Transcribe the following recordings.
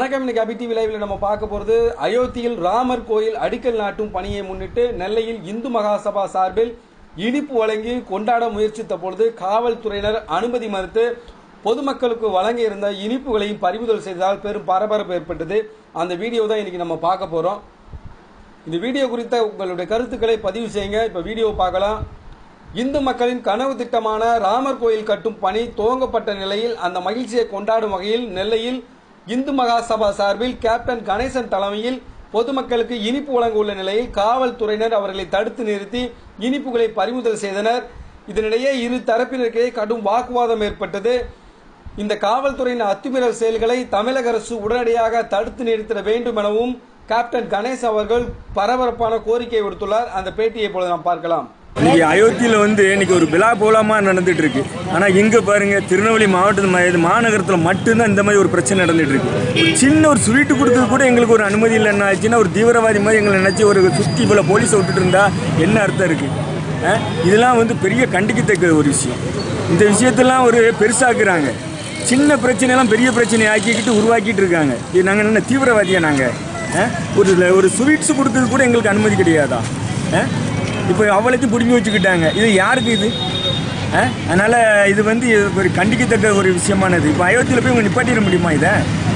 வணக்கம் இன்னைக்கு அபி டிவி லைவ்ல நம்ம பார்க்க போறது அயோத்தியில் ராமர் கோயில் அடிக்கல் நாட்டும் பணியை முன்னிட்டு நெல்லையில் இந்து மகாசபா சார்பில் இனிப்பு வழங்கி கொண்டாட முயற்சித்த பொழுது காவல்துறையினர் அனுமதி மறுத்து பொதுமக்களுக்கு வழங்க இருந்த இனிப்புகளையும் பறிமுதல் செய்ததால் பெரும் பரபரப்பு ஏற்பட்டது அந்த வீடியோ தான் இன்னைக்கு நம்ம பார்க்க போறோம் இந்த வீடியோ குறித்த உங்களுடைய கருத்துக்களை பதிவு செய்யுங்க இப்போ வீடியோ பார்க்கலாம் இந்து மக்களின் கனவு திட்டமான ராமர் கோயில் கட்டும் பணி துவங்கப்பட்ட நிலையில் அந்த மகிழ்ச்சியை கொண்டாடும் வகையில் நெல்லையில் இந்து மகாசபா சார்பில் கேப்டன் கணேசன் தலைமையில் பொதுமக்களுக்கு இனிப்பு வழங்க உள்ள நிலையில் காவல்துறையினர் அவர்களை தடுத்து நிறுத்தி இனிப்புகளை பறிமுதல் செய்தனர் இதனிடையே இரு தரப்பினருக்கிடையே கடும் வாக்குவாதம் ஏற்பட்டது இந்த காவல்துறையின் அத்துமீறல் செயல்களை தமிழக அரசு உடனடியாக தடுத்து நிறுத்திட வேண்டும் எனவும் கேப்டன் கணேஷ் அவர்கள் பரபரப்பான கோரிக்கை விடுத்துள்ளார் அந்த பேட்டியை இப்பொழுது நாம் பார்க்கலாம் இன்னைக்கு அயோத்தியில் வந்து இன்னைக்கு ஒரு விழா கோலமா நடந்துட்டு இருக்கு ஆனால் இங்கே பாருங்க திருநெல்வேலி மாவட்டத்து மா- இது மாநகரத்தில் மட்டும்தான் இந்த மாதிரி ஒரு பிரச்சனை நடந்துட்டு இருக்கு ஒரு சின்ன ஒரு ஸ்வீட்டு கொடுத்தது கூட எங்களுக்கு ஒரு அனுமதி இல்லை என்ன ஆச்சுன்னா ஒரு தீவிரவாதி மாதிரி எங்களை நினச்சி ஒரு சுற்றி இவ்வளோ போலீஸை விட்டுட்டு இருந்தா என்ன அர்த்தம் இருக்கு அஹ்? இதெல்லாம் வந்து பெரிய கண்டிக்கத்தக்க ஒரு விஷயம் இந்த விஷயத்தெல்லாம் ஒரு பெருசாக்குறாங்க சின்ன பிரச்சனையெல்லாம் பெரிய பிரச்சனை ஆக்கிக்கிட்டு உருவாக்கிட்டு இருக்காங்க இது நாங்கள் என்ன தீவிரவாதியா நாங்கள் ஒரு ஒரு ஸ்வீட்ஸ் கொடுத்தது கூட எங்களுக்கு அனுமதி கிடையாதா அஹ்? இப்போ அவளைக்கும் பிடுங்கி வச்சுக்கிட்டாங்க இது யாருக்கு இது அஹ்? அதனால இது வந்து ஒரு கண்டிக்கத்தக்க ஒரு விஷயமானது இப்போ அயோத்தியில் போய் உங்க நிப்பாட்டிட முடியுமா இதை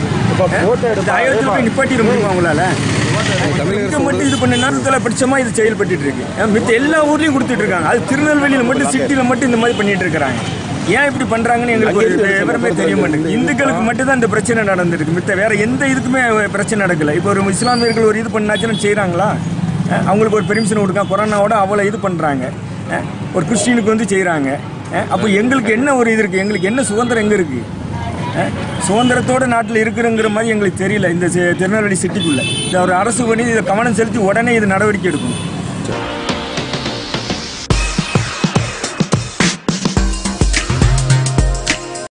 இந்த அயோத்தியில் போய் நிப்பாட்டிட முடியுமா உங்களால இங்க மட்டும் இது பண்ண நேரத்தில் பட்சமா இது செயல்பட்டு இருக்கு அஹ் மித்த எல்லா ஊர்லயும் கொடுத்துட்டு இருக்காங்க அது திருநெல்வேலியில மட்டும் சிட்டில மட்டும் இந்த மாதிரி பண்ணிட்டு இருக்காங்க ஏன் இப்படி பண்றாங்கன்னு எங்களுக்கு ஒரு விவரமே தெரிய மாட்டேங்குது இந்துக்களுக்கு மட்டும் தான் இந்த பிரச்சனை நடந்திருக்கு மித்த வேற எந்த இதுக்குமே பிரச்சனை நடக்கல இப்போ ஒரு இஸ்லாமியர்கள் ஒரு இது பண்ணாச்சுன்னு செய்றாங்களா அஹ் அவங்களுக்கு ஒரு பெர்மிஷன் கொடுக்க கொரோனாவோட அவ்வளோ இது பண்ணுறாங்க ஒரு கிறிஸ்டினுக்கு வந்து செய்கிறாங்க அப்போ எங்களுக்கு என்ன ஒரு இது இருக்குது எங்களுக்கு என்ன சுதந்திரம் எங்கே இருக்குது சுதந்திரத்தோட நாட்டில் இருக்கிறங்கிற மாதிரி எங்களுக்கு தெரியல இந்த சி- திருநெல்வேலி சிட்டிக்குள்ளே இந்த ஒரு அரசு பண்ணி இதை கவனம் செலுத்தி உடனே இது நடவடிக்கை எடுக்கணும்